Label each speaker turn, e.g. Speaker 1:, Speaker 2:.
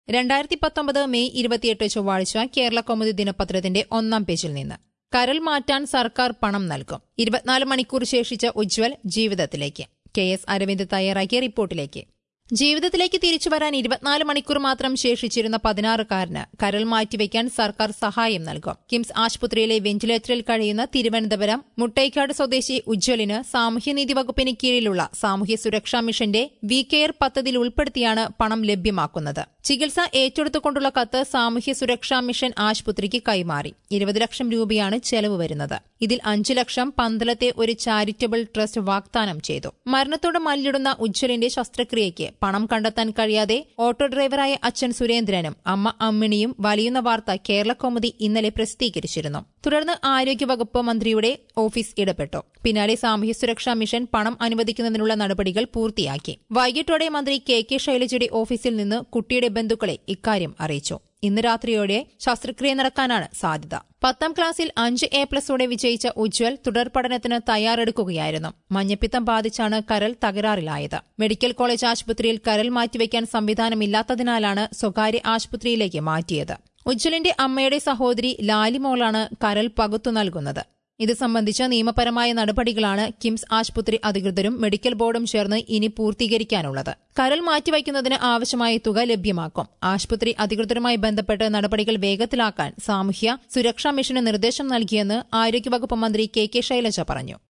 Speaker 1: രണ്ടായിരത്തി പത്തൊമ്പത് മെയ് ഇരുപത്തിയെട്ട് ചൊവ്വാഴ്ച കേരള കൗമുദി ദിനപത്രത്തിന്റെ ഒന്നാം പേജിൽ നിന്ന് കരൾ മാറ്റാൻ സർക്കാർ പണം നൽകും ഇരുപത്തിനാല് മണിക്കൂർ ശേഷിച്ച ഉജ്വൽ ജീവിതത്തിലേക്ക് കെ എസ് അരവിന്ദ് തയ്യാറാക്കിയ റിപ്പോർട്ടിലേക്ക് ജീവിതത്തിലേക്ക് തിരിച്ചു വരാൻ ഇരുപത്തിനാല് മണിക്കൂർ മാത്രം ശേഷിച്ചിരുന്ന പതിനാറുകാരന് കരൾ മാറ്റിവെക്കാൻ സർക്കാർ സഹായം നൽകും കിംസ് ആശുപത്രിയിലെ വെന്റിലേറ്ററിൽ കഴിയുന്ന തിരുവനന്തപുരം മുട്ടൈക്കാട് സ്വദേശി ഉജ്ജ്വലിന് സാമൂഹ്യനീതി വകുപ്പിന് കീഴിലുള്ള സാമൂഹ്യ സുരക്ഷാ മിഷന്റെ വി കെയർ പദ്ധതിയിൽ ഉൾപ്പെടുത്തിയാണ് പണം ലഭ്യമാക്കുന്നത് ചികിത്സ ഏറ്റെടുത്തുകൊണ്ടുള്ള കത്ത് സാമൂഹ്യ സുരക്ഷാ മിഷൻ ആശുപത്രിക്ക് കൈമാറി ഇരുപത് ലക്ഷം രൂപയാണ് ചെലവ് വരുന്നത് ഇതിൽ അഞ്ചു ലക്ഷം പന്തളത്തെ ഒരു ചാരിറ്റബിൾ ട്രസ്റ്റ് വാഗ്ദാനം ചെയ്തു മരണത്തോട് മല്ലിടുന്ന ഉജ്ജ്വലിന്റെ ശസ്ത്രക്രിയയ്ക്ക് പണം കണ്ടെത്താൻ കഴിയാതെ ഓട്ടോ ഡ്രൈവറായ അച്ഛൻ സുരേന്ദ്രനും അമ്മ അമ്മിണിയും വലിയുന്ന വാർത്ത കേരള കൗമുദി ഇന്നലെ പ്രസിദ്ധീകരിച്ചിരുന്നു തുടർന്ന് ആരോഗ്യവകുപ്പ് മന്ത്രിയുടെ ഓഫീസ് ഇടപെട്ടു പിന്നാലെ സാമൂഹ്യ സുരക്ഷാ മിഷൻ പണം അനുവദിക്കുന്നതിനുള്ള നടപടികൾ പൂർത്തിയാക്കി വൈകിട്ടോടെ മന്ത്രി കെ കെ ശൈലജയുടെ ഓഫീസിൽ നിന്ന് കുട്ടിയുടെ ബന്ധുക്കളെ ഇക്കാര്യം അറിയിച്ചു ഇന്ന് രാത്രിയോടെ ശസ്ത്രക്രിയ നടക്കാനാണ് സാധ്യത പത്താം ക്ലാസ്സിൽ അഞ്ച് എ പ്ലസോടെ വിജയിച്ച ഉജ്വൽ തുടർ പഠനത്തിന് തയ്യാറെടുക്കുകയായിരുന്നു മഞ്ഞപ്പിത്തം ബാധിച്ചാണ് കരൾ തകരാറിലായത് മെഡിക്കൽ കോളേജ് ആശുപത്രിയിൽ കരൾ മാറ്റിവെക്കാൻ സംവിധാനമില്ലാത്തതിനാലാണ് സ്വകാര്യ ആശുപത്രിയിലേക്ക് മാറ്റിയത് ഉജ്വലിന്റെ അമ്മയുടെ സഹോദരി ലാലിമോളാണ് കരൾ പകുത്തു നൽകുന്നത് ഇത് സംബന്ധിച്ച നിയമപരമായ നടപടികളാണ് കിംസ് ആശുപത്രി അധികൃതരും മെഡിക്കൽ ബോർഡും ചേർന്ന് ഇനി പൂർത്തീകരിക്കാനുള്ളത് കരൾ മാറ്റിവയ്ക്കുന്നതിന് ആവശ്യമായ തുക ലഭ്യമാക്കും ആശുപത്രി അധികൃതരുമായി ബന്ധപ്പെട്ട് നടപടികൾ വേഗത്തിലാക്കാൻ സാമൂഹ്യ സുരക്ഷാ മിഷന് നിർദ്ദേശം നൽകിയെന്ന് ആരോഗ്യവകുപ്പ് മന്ത്രി കെ കെ ശൈലജ പറഞ്ഞു